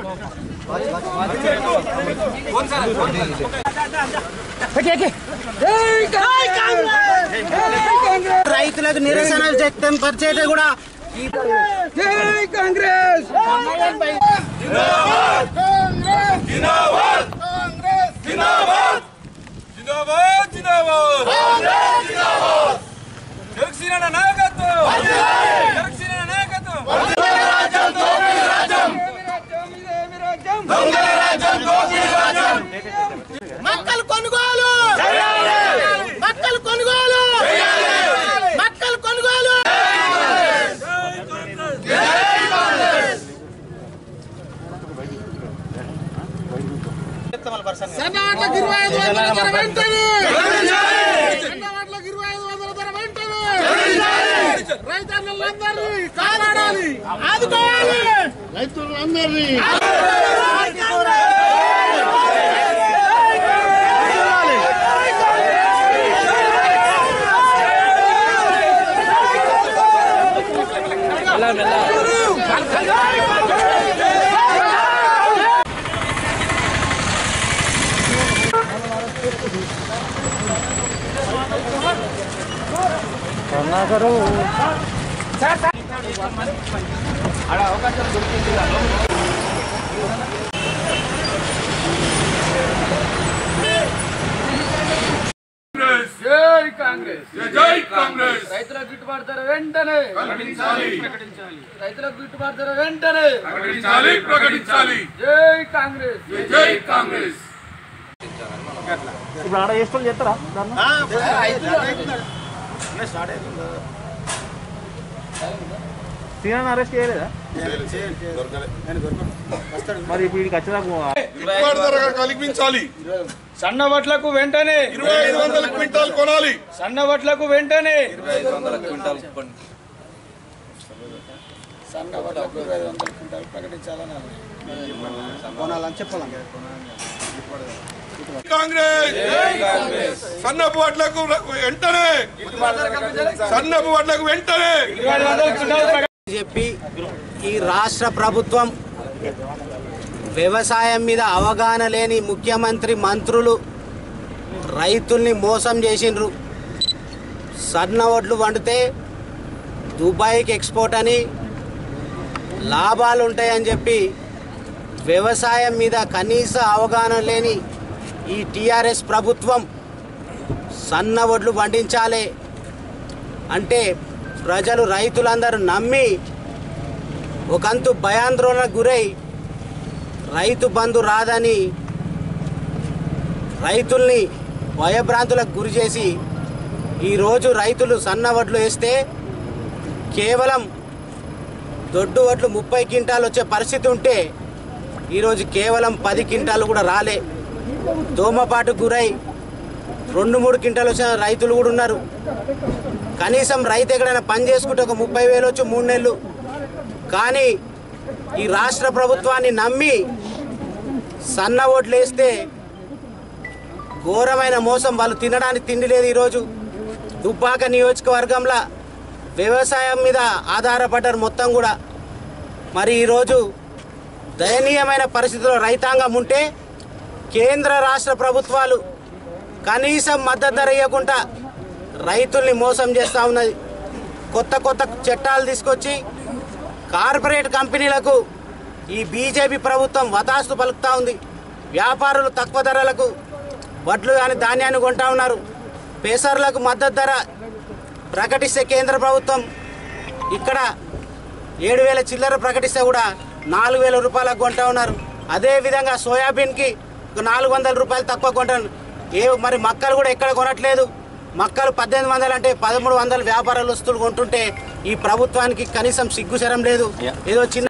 రైతులకు నిరసన వ్యక్తం పరిచేట కూడా జై కాంగ్రెస్ జిందాబాద్ జిందాబాద్ జగసీన నాయకత్వం జగసీన నాయకత్వం మక్కలు కొనుగోలు మక్కలు కొనుగోలు మక్కలు కొనుగోలు సన్నవాట్లకు ఇరవై ఐదు వందల ధర వెంటనే సన్నవాట్లకు ఇరవై ఐదు వందల ధర వెంటనే రైతన్నలందరినీ కాపాడాలి ఆదుకోవాలి రైతులందరినీ జై కాంగ్రెస్ జై కాంగ్రెస్ రైతులకు గిట్టుబాటు ధర వెంటనే ప్రకటించాలి రైతులకు గిట్టుబాటు ధర వెంటనే ప్రకటించాలి ప్రకటించాలి జై కాంగ్రెస్ జై కాంగ్రెస్ సీనాన్ని అరెస్ట్ చేయలేదా మరి ఇప్పుడు వీడికి వచ్చేదాకా గిట్టుబాటు ధర కల్పించాలి సన్న వడ్లకు వెంటనే ఇరవై ఐదు వందల క్వింటాల్ కొనాలి సన్న వడ్లకు వెంటనే కాంగ్రెస్ సన్నపు వడ్లకు వెంటనే సన్నపు వడ్లకు వెంటనే చెప్పి ఈ రాష్ట్ర ప్రభుత్వం వ్యవసాయం మీద అవగాహన లేని ముఖ్యమంత్రి మంత్రులు రైతుల్ని మోసం చేసిండ్రు సన్న వడ్లు వండితే దుబాయ్కి ఎక్స్పోర్ట్ అని లాభాలు ఉంటాయని చెప్పి వ్యవసాయం మీద కనీస అవగాహన లేని ఈ టీఆర్ఎస్ ప్రభుత్వం సన్న వడ్లు పండించాలి అంటే ప్రజలు రైతులందరూ నమ్మి ఒకంతు భయాందోళనకు గురై రైతు బంధు రాదని రైతుల్ని భయభ్రాంతులకు గురి చేసి ఈరోజు రైతులు సన్న వడ్లు వేస్తే కేవలం దొడ్డు వడ్లు ముప్పై క్వింటాలు వచ్చే పరిస్థితి ఉంటే ఈరోజు కేవలం పది క్వింటాలు కూడా రాలే దోమపాటు గురై రెండు మూడు క్వింటాలు వచ్చిన రైతులు కూడా ఉన్నారు కనీసం రైతు ఎక్కడైనా పని చేసుకుంటే ఒక ముప్పై వేలు వచ్చి మూడు నెలలు కానీ ఈ రాష్ట్ర ప్రభుత్వాన్ని నమ్మి సన్న ఓట్లు వేస్తే ఘోరమైన మోసం వాళ్ళు తినడానికి తిండి లేదు ఈరోజు దుబ్బాక నియోజకవర్గంలో వ్యవసాయం మీద ఆధారపడ్డారు మొత్తం కూడా మరి ఈరోజు దయనీయమైన పరిస్థితిలో రైతాంగం ఉంటే కేంద్ర రాష్ట్ర ప్రభుత్వాలు కనీసం మద్దతు ధర ఇవ్వకుండా రైతుల్ని మోసం చేస్తూ ఉన్నది కొత్త కొత్త చట్టాలు తీసుకొచ్చి కార్పొరేట్ కంపెనీలకు ఈ బీజేపీ ప్రభుత్వం వతాస్తు పలుకుతూ ఉంది వ్యాపారులు తక్కువ ధరలకు వడ్లు కానీ ధాన్యాన్ని కొంటా ఉన్నారు పేసర్లకు మద్దతు ధర ప్రకటిస్తే కేంద్ర ప్రభుత్వం ఇక్కడ ఏడు వేల చిల్లర ప్రకటిస్తే కూడా నాలుగు వేల రూపాయలకు కొంటా ఉన్నారు అదేవిధంగా సోయాబీన్కి ఒక నాలుగు వందల రూపాయలు తక్కువ కొంటాను ఏ మరి మక్కలు కూడా ఎక్కడ కొనట్లేదు మక్కలు పద్దెనిమిది వందలు అంటే పదమూడు వందల వ్యాపార వస్తువులు కొంటుంటే ఈ ప్రభుత్వానికి కనీసం సిగ్గుశరం లేదు ఏదో చిన్న